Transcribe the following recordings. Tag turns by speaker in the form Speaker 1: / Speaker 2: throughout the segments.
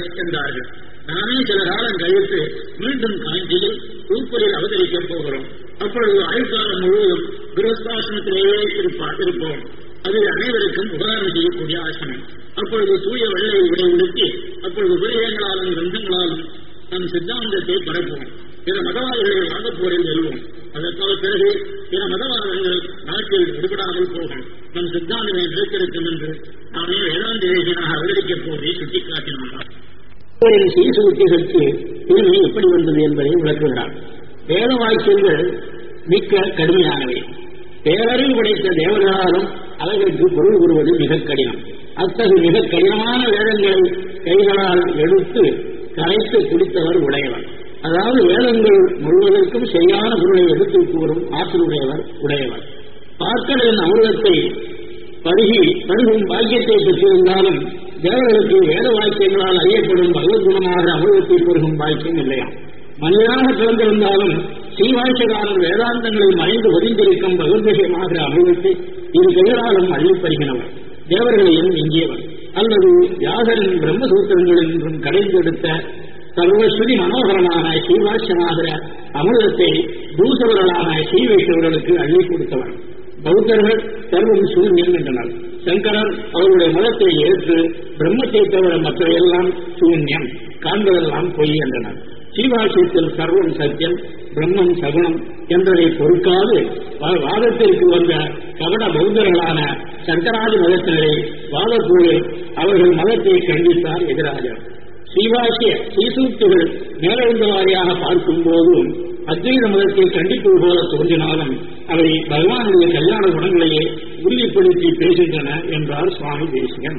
Speaker 1: என்றார்கள் நாமே சில காலம் கழித்து மீண்டும் காஞ்சியில் தூப்பலில் அவதரிக்கப் போகிறோம் அப்பொழுது ஆயுள்காலம் முழுவதும் கிரகஸ்தாசனத்திலேயே இருப்பார் இருப்போம் அது அனைவருக்கும் உபகாரம் செய்யக்கூடிய ஆசனம் அப்பொழுது தூய வெள்ளை உடை உடுத்தி அப்பொழுது உபயோகங்களாலும் கிரந்தங்களாலும் நம் சித்தாந்தத்தை பரப்புவோம் பிற மதவாதிகளை வாதப்போரில் வெல்வோம் அதற்காக பிறகு பிற மதவாதங்கள் நாட்டில் விடுபடாமல் போகும் நம் சித்தாந்தமே நிலைத்திருக்கும் என்று நாமே வேதாந்த தேசியனாக அவதரிக்கப் போவதை சுட்டிக்காட்டினார்
Speaker 2: இவரின் சீசுத்திகளுக்கு தீமை எப்படி வந்தது என்பதை விளக்குகிறார் வேத வாக்கியங்கள் மிக்க கடுமையானவை பேரறிவு படைத்த தேவர்களாலும் அவர்களுக்கு பொருள் கூறுவது மிக கடினம் அத்தகு மிக கடினமான வேதங்களை கைகளால் எடுத்து கரைத்து குடித்தவர் உடையவர் அதாவது வேதங்கள் முழுவதற்கும் சரியான பொருளை எடுத்து கூறும் ஆற்றலுடையவர் உடையவர் பார்க்கலின் அமிர்தத்தை பருகி பருகும் பாக்கியத்தை பெற்றிருந்தாலும் தேவர்களுக்கு வேத வாக்கியங்களால் அறியப்படும் பகவத்குணமாக அமிர்தத்தை பெருகும் பாக்கியம் இல்லையா மனிதனாக பிறந்திருந்தாலும் ஸ்ரீவாய்ச்சகாரன் வேதாந்தங்களை மறைந்து ஒதுங்கியிருக்கும் பகவத்விஷயமாக அமிர்தத்தை இரு கைகளாலும் அள்ளிப் பருகினவர் தேவர்களையும் எஞ்சியவர் அல்லது வியாசரின் பிரம்மசூத்திரங்கள் என்றும் கடைந்தெடுத்த சர்வஸ்வதி மனோகரமான ஸ்ரீவாட்சமாகிற அமிர்தத்தை தூசவர்களான ஸ்ரீவைஷ்ணவர்களுக்கு அள்ளி கொடுத்தவர் பௌத்தர்கள் சர்வம் சூன்யம் என்றனர் சங்கரர் அவருடைய மதத்தை ஏற்று பிரம்மத்தை தவிர மற்றவையெல்லாம் சூன்யம் காண்பதெல்லாம் பொய் என்றனர் ஸ்ரீவாசியத்தில் சர்வம் சத்தியம் பிரம்மம் சகுணம் என்பதை பொறுக்காது வா- வாதத்திற்கு வந்த கபட பௌத்தர்களான சங்கராதி மதத்தினரை வாதக்குழு அவர்கள் மதத்தை கண்டித்தார் எதிராஜர் ஸ்ரீவாசிய ஸ்ரீசூக்திகள் மேலெழுந்த வாரியாக பார்க்கும்போது அத்வைத மதத்தை கண்டிப்பது போல தோன்றினாலும் அவை பகவானுடைய கல்யாண குணங்களையே உறுதிப்படுத்தி பேசுகின்றன என்றார் சுவாமி தேசிகன்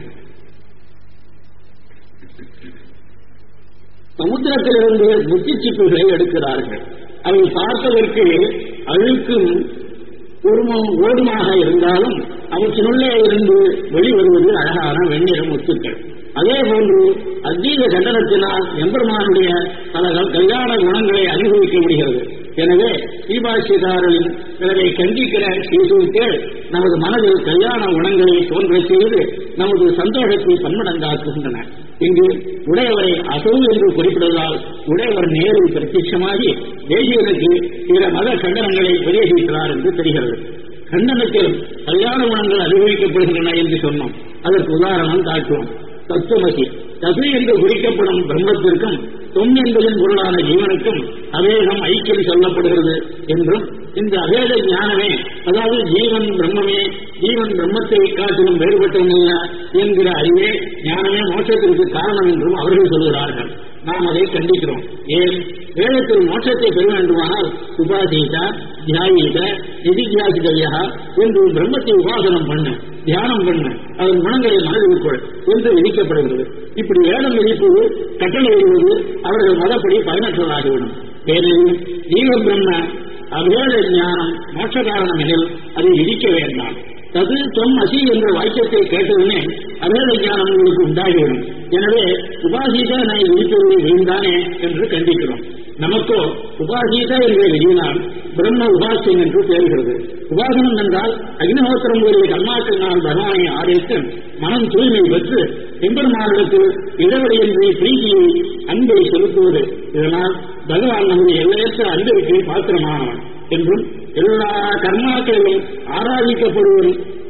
Speaker 2: சமுத்திரத்திலிருந்து முத்திச்சிப்புகளை எடுக்கிறார்கள் அவை பார்ப்பதற்கு அழுக்கும் உருமம் ஓடுமாக இருந்தாலும் அவற்றினுள்ளே இருந்து வெளிவருவது அழகான வெண்ணிற முத்துக்கள் அதே போன்று அத்தீத கண்டனத்தினால் எம்பெருமானுடைய பல கல்- கல்யாண குணங்களை அனுபவிக்க முடிகிறது எனவே ஸ்ரீபாஷ்யக்காரரின் பிறரை கண்டிக்கிற ஸ்ரீசூக்கள் நமது மனதில் கல்யாண குணங்களை தோன்றச் செய்து நமது சந்தோஷத்தை பன்மடங்காக்குகின்றன இங்கு உடையவரை அசௌ என்று குறிப்பிடுவதால் உடையவர் நேரில் பிரத்யட்சமாகி தேசியனுக்கு பிற மத கண்டனங்களை உபதேசிக்கிறார் என்று தெரிகிறது கண்டனத்தில் கல்யாண குணங்கள் அனுபவிக்கப்படுகின்றன என்று சொன்னோம் அதற்கு உதாரணம் காட்டுவோம் தத்துவமசி தசு என்று குறிக்கப்படும் பிரம்மத்திற்கும் தொம் என்பதன் பொருளான ஜீவனுக்கும் அவேகம் ஐக்கியம் சொல்லப்படுகிறது என்றும் இந்த அவேத ஞானமே அதாவது ஜீவன் பிரம்மமே ஜீவன் பிரம்மத்தை காட்டிலும் வேறுபட்டவனல்ல என்கிற அறிவே ஞானமே மோட்சத்திற்கு காரணம் என்றும் அவர்கள் சொல்கிறார்கள் நாம் அதை கண்டிக்கிறோம் ஏன் வேதத்தில் மோட்சத்தை பெற வேண்டுமானால் உபாசீத தியாயீத நிதித்தியாசிதவியா என்று பிரம்மத்தை உபாசனம் பண்ணு தியானம் பண்ணு அதன் குணங்களை மனதில் கொள் என்று விதிக்கப்படுகிறது இப்படி வேதம் விதிப்பது கட்டளை வருவது அவர்கள் மதப்படி பயனற்றதாகிவிடும் ஏனெனில் ஜீவ பிரம்ம அபேத ஞானம் மோட்ச காரணம் எனில் அதை விதிக்க வேண்டாம் தது தொம் அசி என்ற வாக்கியத்தை கேட்டதுமே அபேத ஞானம் உங்களுக்கு உண்டாகிவிடும் எனவே உபாசீத நான் விதிப்பது வீண்தானே என்று கண்டிக்கிறோம் நமக்கோ உபாசீத என்று விதியினால் பிரம்ம உபாசியம் என்று தேர்கிறது உபாசனம் என்றால் அக்னிஹோத்திரம் முதலிய கர்மாக்களினால் பகவானை ஆதரித்து மனம் தூய்மை பெற்று எம்பெருமானிடத்தில் இடைவெளியின்றி பிரீதியை அன்பை செலுத்துவது இதனால் பகவான் நமது எல்லையற்ற அன்பிற்கு பாத்திரமானவன் என்றும் எல்லா கர்மாக்களிலும் ஆராதிக்கப்படுவன்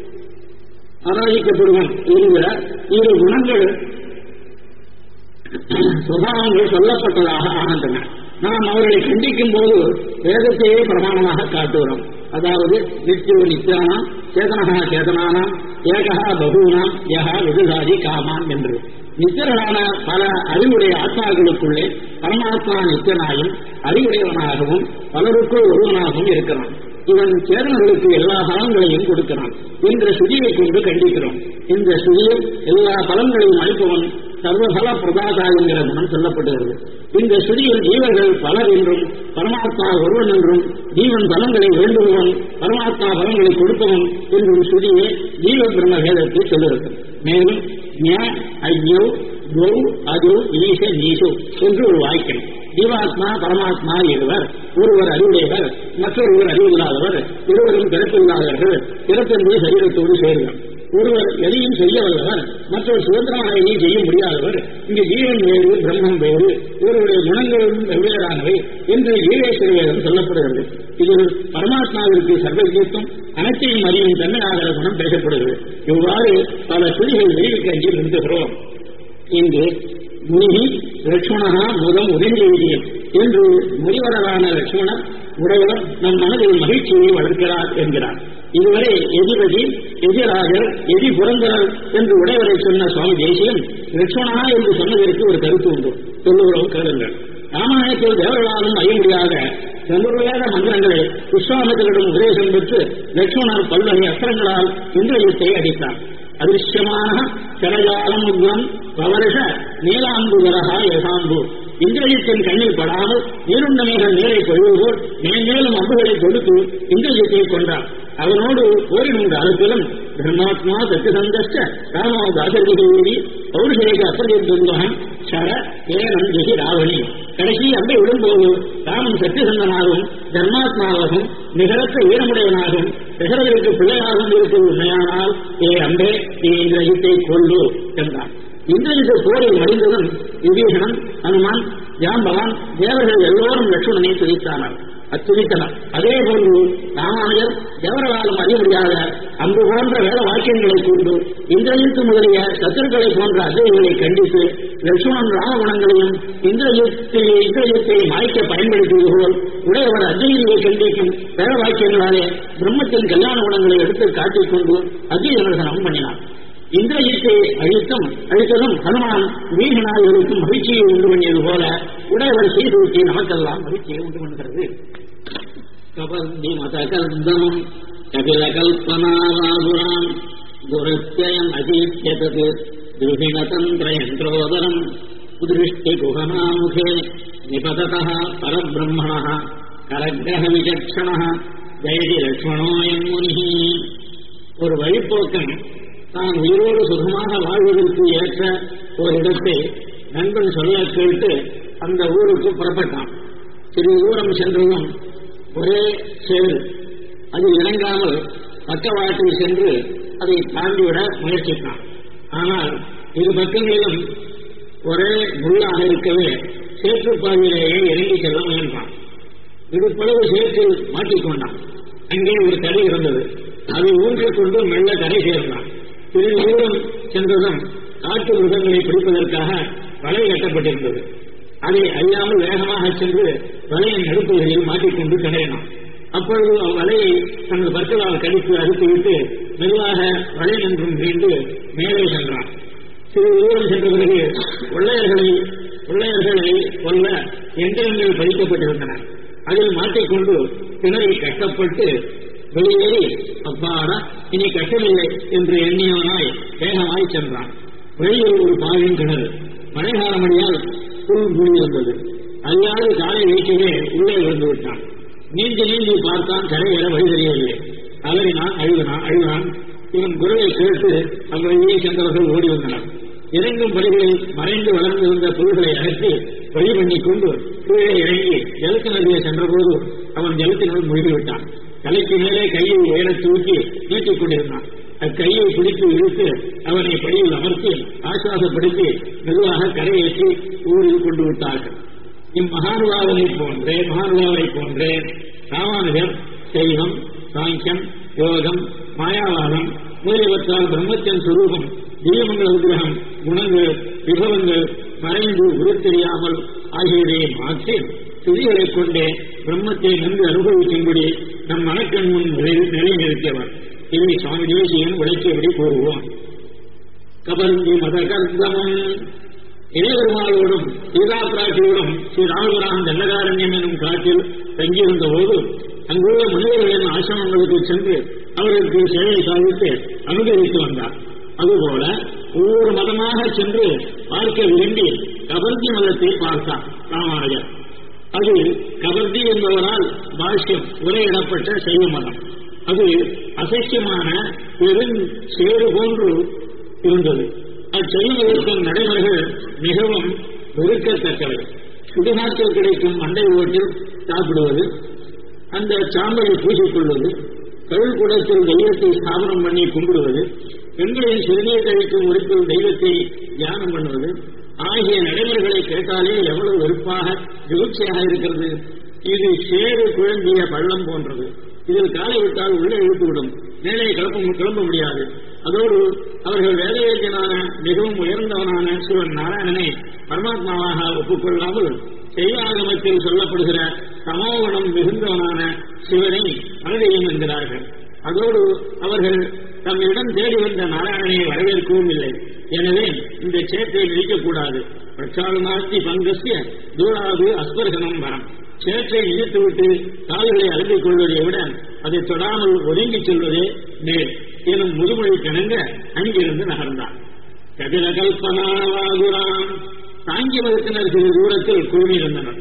Speaker 2: ஆராதிக்கப்படுவன் என்கிற இரு குணங்கள் சுபாவங்கள் சொல்லப்பட்டதாக ஆகின்றன நாம் அவர்களை கண்டிக்கும் போது வேதத்தையே பிரமாணமாக காட்டுகிறோம் அதாவது நித்தியோ நித்தியானாம் சேதனகா சேதனானாம் ஏகா பகூனாம் யகா விதுதாதி காமான் என்று நித்தியர்களான பல அறிவுடைய ஆத்மாக்களுக்குள்ளே பரமாத்மா நித்தியனாயும் அறிவுடையவனாகவும் பலருக்குள் ஒருவனாகவும் இருக்கிறான் இவன் சேரர்களுக்கு எல்லா பலன்களையும் கொடுக்கிறான் என்ற சுதியை கொண்டு கண்டிக்கிறோம் இந்த சுதியில் எல்லா பலன்களையும் அளிப்பவன் சர்வபல பிரதாதா என்கிற குணம் சொல்லப்படுகிறது இந்த ஸ்ருதியில் ஜீவர்கள் பலர் என்றும் பரமாத்மா ஒருவன் என்றும் ஜீவன் பலன்களை வேண்டுபவன் பரமாத்மா பலன்களை கொடுப்பவன் என்றும் ஸ்ருதியே ஜீவ பிரம்ம வேதத்தை சொல்லுகிறது மேலும் ஞ ஐயோ கோ அது ஈச நீசு என்று ஒரு வாக்கியம் ஜீவாத்மா பரமாத்மா இருவர் ஒருவர் அறிவுடையவர் மற்றொருவர் அறிவில்லாதவர் இருவரும் பிறப்பில்லாதவர்கள் பிறப்பென்பது சரீரத்தோடு சேர்வர் ஒருவர் எதையும் செய்ய வல்லவர் மற்றொரு சுதந்திரமாக எதையும் செய்ய முடியாதவர் இங்கு ஜீவன் வேறு பிரம்மம் வேறு இவருடைய குணங்களும் வெவ்வேறானவை என்று ஈழேஸ்வர வேதம் சொல்லப்படுகிறது இது பரமாத்மாவிற்கு சர்வஜீத்தும் அனைத்தையும் அறியும் தன்மையாகிற குணம் பேசப்படுகிறது இவ்வாறு பல துணிகள் வெளியில் கஞ்சி நிறுத்துகிறோம் இங்கு முனி லட்சுமணா முதம் உதவியம் என்று முனிவரரான லட்சுமணர் உடையவர் நம் மனதில் மகிழ்ச்சியை வளர்க்கிறார் என்கிறார் இதுவரை எதிபதி எதிராஜர் எதி புரந்தரர் என்று உடையவரை சொன்ன சுவாமி தேசியம் லட்சுமணா என்று சொன்னதற்கு ஒரு கருத்து உண்டு சொல்லுகிறோம் கேளுங்கள் ராமாயணத்தில் தேவர்களாலும் அறிய முடியாத சதுர்வேத மந்திரங்களை விஸ்வாமித்தரிடம் உபதேசம் பெற்று லட்சுமணர் பல்வகை அஸ்திரங்களால் இந்திரஜித்தை அடித்தார் அதிருஷ்யமான சரஜாலம் உக்ரம் பவருஷ நீலாம்புகரகா யசாம்பு இந்திரஜித்தின் கண்ணில் படாமல் நீருண்டமைகள் நீரை பொழுதுபோல் மேன்மேலும் அம்புகளை கொடுத்து இந்திரஜித்தை கொண்டார் அவனோடு போரிடும் காலத்திலும் தர்மாத்மா சத்தியசந்தஸ்ட ராமோ தாசர்கிரி பௌருஷேக அப்பிரதித்வகம் சர ஏனம் ஜெகி ராவணி கடைசி அம்பை விடும்போது ராமன் சத்தியசந்தனாகவும் தர்மாத்மாவாகவும் நிகரற்ற வீரமுடையவனாகவும் தசரதற்கு பிள்ளையாகவும் இருப்பது உண்மையானால் ஏ அம்பே நீ இந்திரஜித்தை கொள்ளு என்றார் இந்திரஜித்த போரில் மடிந்ததும் விபீஷணன் ஹனுமான் ஜாம்பவான் தேவர்கள் எல்லோரும் லட்சுமணனை துதித்தானர் அத்துதித்தனர் அதே போன்று ராமானுஜர் தேவர்களாலும் அறிய முடியாத அம்பு போன்ற வேத வாக்கியங்களை கொண்டு இந்திரஜித்து முதலிய சத்துருக்களை போன்ற அசைகளை கண்டித்து லட்சுமணன் ராமகுணங்களையும் இந்திரஜித்தை இந்திரஜித்தை மாய்க்க பயன்படுத்தியது போல் உடையவர் அஜயியை கண்டிக்கும் வேத வாக்கியங்களாலே பிரம்மத்தின் கல்யாண குணங்களை எடுத்து காட்டிக்கொண்டு அஜய் விமர்சனம் பண்ணினார் இந்திரஜித்தை அழித்தும் அழித்ததும் ஹனுமான் வீகநாயகர்களுக்கும் மகிழ்ச்சியை உண்டு பண்ணியது போல உடையவர் செய்தூக்கி நமக்கெல்லாம் மகிழ்ச்சியை உண்டு பண்ணுகிறது கபந்தி மத கல்தமம் கபில கல்பனாவாதுராம் துரத்தியம் அதீட்யதது துருகிணதந்திர யந்திரோதரம் உதிருஷ்டி குஹனாமுகே நிபதத பரபிரம்மண கரகிரக விசக்ஷண ஜெயதி லக்ஷ்மணோயம் முனி ஒரு வழிப்போக்கன் தான் உயிரோடு சுகமாக வாழ்வதற்கு ஏற்ற ஒரு இடத்தை நண்பன் சொல்ல கேட்டு அந்த ஊருக்கு புறப்பட்டான் சிறிது தூரம் சென்றதும் ஒரே சேறு அது இறங்காமல் பக்கவாட்டில் சென்று அதை தாண்டிவிட முயற்சித்தான் ஆனால் இரு பக்கங்களிலும் ஒரே முள்ளாக இருக்கவே சேற்றுப்பாதையிலேயே இறங்கி செல்ல முயன்றான் இடுப்பளவு சேற்றில் மாட்டிக்கொண்டான் அங்கே ஒரு தடி இருந்தது அதை ஊன்றிக் கொண்டு மெல்ல கரை சேர்ந்தான் சிறிது தூரம் சென்றதும் காட்டு மிருகங்களை பிடிப்பதற்காக வலை கட்டப்பட்டிருந்தது அதை அறியாமல் வேகமாக சென்று வலையின் நடுப்புகளில் மாட்டிக்கொண்டு கடையினான் அப்பொழுது அவ்வலையை தனது பற்களால் கடித்து அறுத்துவிட்டு மெதுவாக வலை நின்றும் மீண்டு மேலே சென்றான் சிறிது தூரம் சென்ற பிறகு கொள்ளையர்களை கொள்ளையர்களை கொல்ல எந்திரங்கள் பதிக்கப்பட்டிருந்தன அதில் மாட்டிக்கொண்டு கிணறில் கட்டப்பட்டு வெளியேறி அப்பாடா இனி கட்டவில்லை என்று எண்ணியவனாய் வேகமாய் சென்றான் வெளியில் ஒரு பாவின் கிணறு மழைகாலமடியால் புல் மூழ்கியிருந்தது அறியாது காலை வீட்டிலே உள்ளே விழுந்து விட்டான் நீந்தி நீந்தி பார்த்தான் கரையேற வழி தெரியவில்லை அலறினான் அழுகினான் அழுகினான் இவன் குரலை கேட்டு அவ்வழியே சென்றவர்கள் ஓடி வந்தனர் இறங்கும் படிகளில் மறைந்து வளர்ந்திருந்த புல்களை அகற்றி வழி பண்ணிக் கொண்டு கீழே இறங்கி ஜலத்து நதியை சென்றபோது அவன் ஜலத்தினுள் மூழ்கிவிட்டான் தலைக்கு மேலே கையை உயரத் தூக்கி நீட்டிக் கொண்டிருந்தான் அக்கையை பிடித்து இழுத்து அவனை படியில் அமர்த்தி ஆசுவாசப்படுத்தி மெதுவாக கரையேற்றி ஊரில் கொண்டு விட்டார்கள் இம்மகானுபாவனை போன்றே மகானுபாவனை போன்றே ராமானுஜர் சைவம் சாங்கியம் யோகம் மாயாவாதம் முதலியவற்றால் பிரம்மத்தின் சுரூபம் தீயமங்கல விக்கிரகம் குணங்கள் விபவங்கள் மறைந்து உருத்தெரியாமல் ஆகியவை மாற்றி துதிகளைக் கொண்டே பிரம்மத்தை நன்கு அனுபவிக்கும்படி நம் மனக்கண் முன் நிலை- நிலைநிறுத்தியவர் இதை சுவாமி தேசியம் விளக்கியபடி கூறுவோம் கபந்தி மத கர்தமம் இளையபெருமாளோடும் சீதா பிராட்டியோடும் ஸ்ரீ ராமபுரான் தண்டகாரண்யம் எனும் காட்டில் தங்கியிருந்த போது அங்குள்ள முனிவர்களின் ஆசிரமங்களுக்கு சென்று அவர்களுக்கு சேவை சாதித்து அனுகரித்து வந்தார் அதுபோல ஒவ்வொரு மதமாக சென்று பார்க்க விரும்பி கபர்தி மதத்தை பார்த்தார் ராமானுஜர் அது கபர்தி என்பவரால் பாஷ்யம் உரையிடப்பட்ட சைவ மதம் அது அசைக்கியமான பெரும் சேறு போன்று இருந்தது அச்செய்வதற்கும் நடைமுறைகள் மிகவும் வெறுக்கத்தக்கவை சுடுகாட்டில் கிடைக்கும் மண்டை ஓட்டில் சாப்பிடுவது அந்த சாம்பலை பூசிக்கொள்வது கழுகுடத்தில் தெய்வத்தை ஸ்தாபனம் பண்ணி கும்பிடுவது பெண்களின் சிறுநீர் கழிக்கும் உறுப்பில் தெய்வத்தை தியானம் பண்ணுவது ஆகிய நடைமுறைகளை கேட்டாலே எவ்வளவு வெறுப்பாக விருட்சியாக இருக்கிறது இது சேறு குழம்பிய பள்ளம் போன்றது இதில் காலை விட்டால் உள்ளே இழுத்துவிடும் மேலே கிளம்ப கிளம்ப முடியாது அதோடு அவர்கள் வேதவேத்தியனான மிகவும் உயர்ந்தவனான சிவன் நாராயணனை பரமாத்மாவாக ஒப்புக்கொள்ளாமல் செய்வாகமத்தில் சொல்லப்படுகிற சமோகுணம் மிகுந்தவனான சிவனை மனதையும் என்கிறார்கள் அதோடு அவர்கள் தம்மிடம் தேடி வந்த நாராயணனை வரவேற்கவும் இல்லை எனவே இந்த சேற்றை நிற்கக்கூடாது பிரச்சாரமாஸ்தி பங்கசிய தூராது அஸ்பர்சனம் வரம் சேற்றை இழுத்துவிட்டு கால்களை அழுந்திக் கொள்வதை விட அதை தொடாமல் ஒதுங்கிச் செல்வதே மேல் எனும் முதுமொழி கிணங்க அங்கிருந்து நகர்ந்தான் கபில கல்பனாவாகுராம் தாங்கி வகுப்பினர் சிறு தூரத்தில் குழுமியிருந்தனர்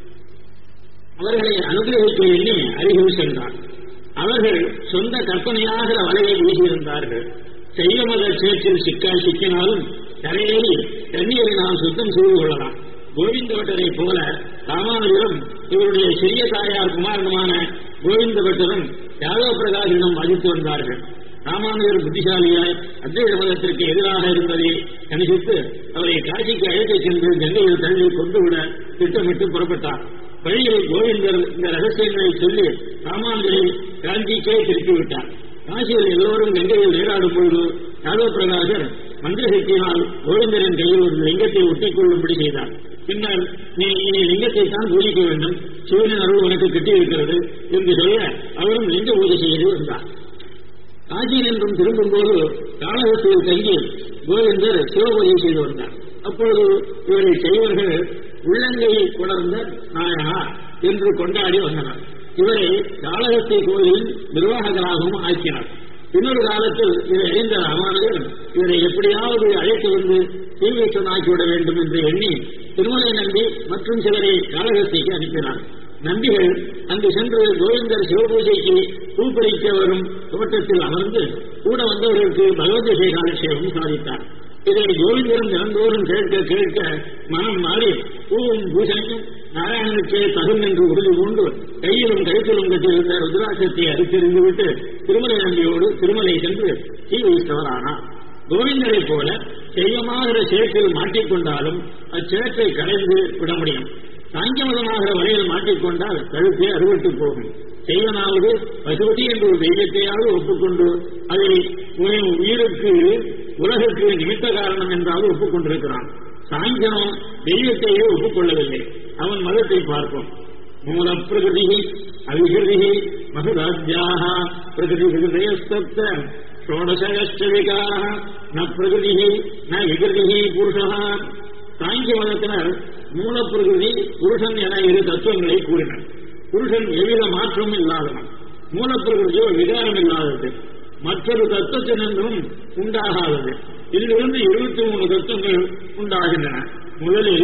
Speaker 2: அவர்களை அனுகிரகிக்க எண்ணி அருகில் சென்றார் அவர்கள் சொந்த கற்பனையாகிற வலையை வீசியிருந்தார்கள் செய்ய மத சேற்றில் சிக்கா சிக்கினாலும் கரையேறி தண்ணீரை நாம் சுத்தம் செய்து கொள்ளலாம் கோவிந்த பட்டரை போல ராமானுஜரும் இவருடைய சிறிய தாயார் குமாரனுமான கோவிந்த பட்டரும் யாதவ பிரகாசிடம் மதித்து வந்தார்கள் ராமானுஜர் புத்திசாலியாய் அத்வைத மதத்திற்கு எதிராக இருந்ததை கணிசித்து அவரை காட்சிக்கு அழைத்துச் சென்று கங்கையில் தள்ளி கொண்டுவிட திட்டமிட்டு புறப்பட்டார் வழியில் கோவிந்தர் இந்த ரகசியங்களை சொல்லி ராமானுஜரை காஞ்சிக்கே திருப்பிவிட்டார் காசியில் எல்லோரும் கங்கையில் நீராடும் பொழுது யாதவ பிரகாசர் மந்திரசக்தியினால் கோவிந்தரின் கையில் ஒரு லிங்கத்தை ஒட்டிக் கொள்ளும்படி செய்தார் பின்னர் நீ இனி லிங்கத்தை தான் பூஜிக்க வேண்டும் சிவனின் அருள் உனக்கு கிட்டியிருக்கிறது என்று சொல்ல அவரும் லிங்க பூஜை செய்து வந்தார் காஞ்சியில் என்றும் திரும்பும்போது காலகத்தில் தங்கி கோவிந்தர் சிவபூஜை செய்து வந்தார் அப்பொழுது இவரை செய்வர்கள் உள்ளங்கை கொணர்ந்த நாயகா என்று கொண்டாடி வந்தனர் இவரை காலகத்தை கோயிலின் நிர்வாகங்களாகவும் ஆக்கினார் இன்னொரு காலத்தில் இதை அறிந்த ராமானுஜர் இவரை எப்படியாவது அழைத்து வந்து தீவிரனாக்கிவிட வேண்டும் என்று எண்ணி திருமலை நம்பி மற்றும் சிலரை காலகஸ்திக்கு அனுப்பினார் நம்பிகள் அங்கு சென்று கோவிந்தர் சிவபூஜைக்கு பூப்பறிக்க வரும் தோட்டத்தில் அமர்ந்து கூட வந்தவர்களுக்கு பகவத் காலட்சேபம் சாதித்தார் இதை கோவிந்தரும் தினந்தோறும் கேட்க கேட்க மனம் மாறி பூவும் பூசணியும் நாராயணனுக்கே தகும் என்று உறுதி கொண்டு கையிலும் கழுத்திலும் கட்டியிருந்த ருத்ராட்சத்தை அறுத்தெறிந்துவிட்டு திருமலை நம்பியோடு திருமலை சென்று தீ வைத்தவரானார் கோவிந்தரை போல செய்யமாகிற சேற்றில் மாட்டிக்கொண்டாலும் அச்சேற்றை கலைந்து விட முடியும் சாங்கியமதமாகிற வலையில் மாட்டிக்கொண்டால் கழுத்தே அறுபட்டு போகும் செய்வனாவது பசுபதி என்ற ஒரு தெய்வத்தையாவது ஒப்புக்கொண்டு அதை உயிருக்கு உலகுக்கு நிமித்த காரணம் என்றாவது ஒப்புக்கொண்டிருக்கிறான் சாங்கியனம் தெய்வத்தையே ஒப்புக்கொள்ளவில்லை அவன் மதத்தை பார்ப்போம் மூல பிரகிருதி அவிகிருதி மகதாத்யாக பிரகிருதி ஹிருதயஸ்தப்த ஷோடசகஷ்ட விகார ந பிரகிருதி ந விகிருதி புருஷா சாங்கிய மதத்தினர் மூலப்பிரகிருதி புருஷன் என இரு தத்துவங்களை கூறினர் புருஷன் எவ்வித மாற்றமும் இல்லாதவன் மூலப்பிரகிருதியோ விகாரம் இல்லாதது மற்றொரு தத்துவத்தினின்றும் உண்டாகாதது இதிலிருந்து இருபத்தி மூணு தத்துவங்கள் உண்டாகின்றன முதலில்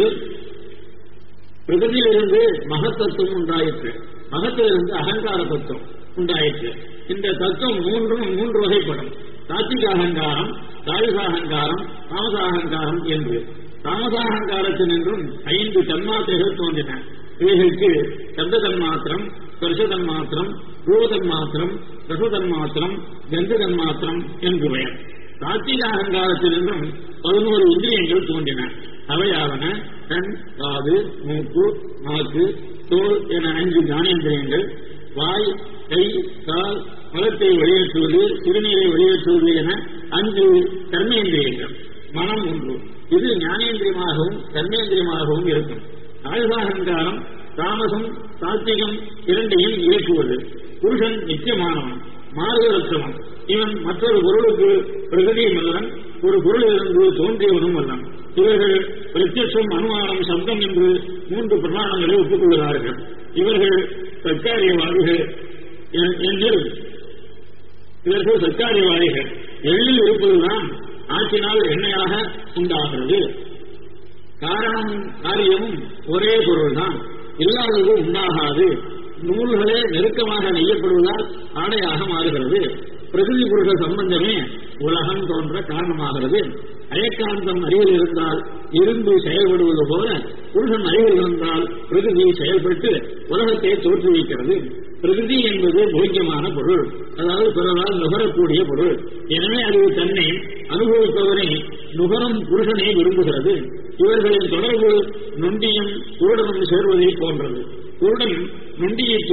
Speaker 2: பிரகதியிலிருந்து மகத்தத்துவம் உண்டாயிற்று மகத்திலிருந்து அகங்கார தத்துவம் உண்டாயிற்று இந்த தத்துவம் மூன்றும் மூன்று வகைப்படும் தாத்திக அகங்காரம் தாயுக அகங்காரம் தாமசாகங்காரம் என்று தாமசாகங்காரத்தினின்றும் ஐந்து தன்மாத்திரைகள் தோன்றின இவைகளுக்கு சப்த தன்மாத்திரம் ஸ்பர்ஷ தன்மாத்திரம் ரூப தன்மாத்திரம் ரச தன்மாத்திரம் கந்த தன்மாத்திரம் என்று பெயர் சாத்திக அகங்காரத்திலிருந்தும் பதினோரு இந்திரியங்கள் தோன்றின அவையாவன கண் காது மூக்கு நாக்கு தோல் என அஞ்சு ஞானேந்திரியங்கள் வாய் கை கால் மலத்தை வெளியேற்றுவது சிறுநீரை வெளியேற்றுவது என அஞ்சு கர்மேந்திரியங்கள் மனம் ஒன்று இது ஞானேந்திரியமாகவும் கர்மேந்திரியமாகவும் இருக்கும் ஆயுதாகங்காரம் தாமசம் சாத்திகம் இரண்டையும் இயக்குவது புருஷன் நிச்சயமானவன் மாறுதலற்றவன் இவன் மற்றொரு பொருளுக்கு பிரகதியும் அல்லன் ஒரு பொருளிலிருந்து தோன்றியவனும் அல்லன் இவர்கள் பிரத்யட்சம் அனுமானம் சப்தம் என்று மூன்று பிரமாணங்களை ஒப்புக்கொள்கிறார்கள் இவர்கள் சர்க்காரியவாதிகள் என்று இவர்கள் சர்க்காரியவாதிகள் எள்ளில் இருப்பதுதான் ஆற்றினால் எண்ணெயாக உண்டாகிறது காரணம் காரியமும் ஒரே பொருள்தான் இல்லாதது உண்டாகாது நூல்களே நெருக்கமாக நெய்யப்படுவதால் ஆடையாக மாறுகிறது பிரகிருதி புருஷ சம்பந்தமே உலகம் தோன்ற காரணமாகிறது அயக்காந்தம் அறிவில் இருந்தால் இருந்து செயல்படுவது போல புருஷன் அறிவில் இருந்தால் பிரகிருதி செயல்பட்டு உலகத்தை தோற்றுவிக்கிறது பிரகிருதி என்பது போக்கியமான பொருள் அதாவது பிறரால் நுகரக்கூடிய பொருள் எனவே அது தன்னை அனுபவிப்பவனை நுகரும் புருஷனை விரும்புகிறது இவர்களின் தொடர்பு நொண்டியும் குருடனும் சேர்வதை போன்றது குருடன் நொண்டியை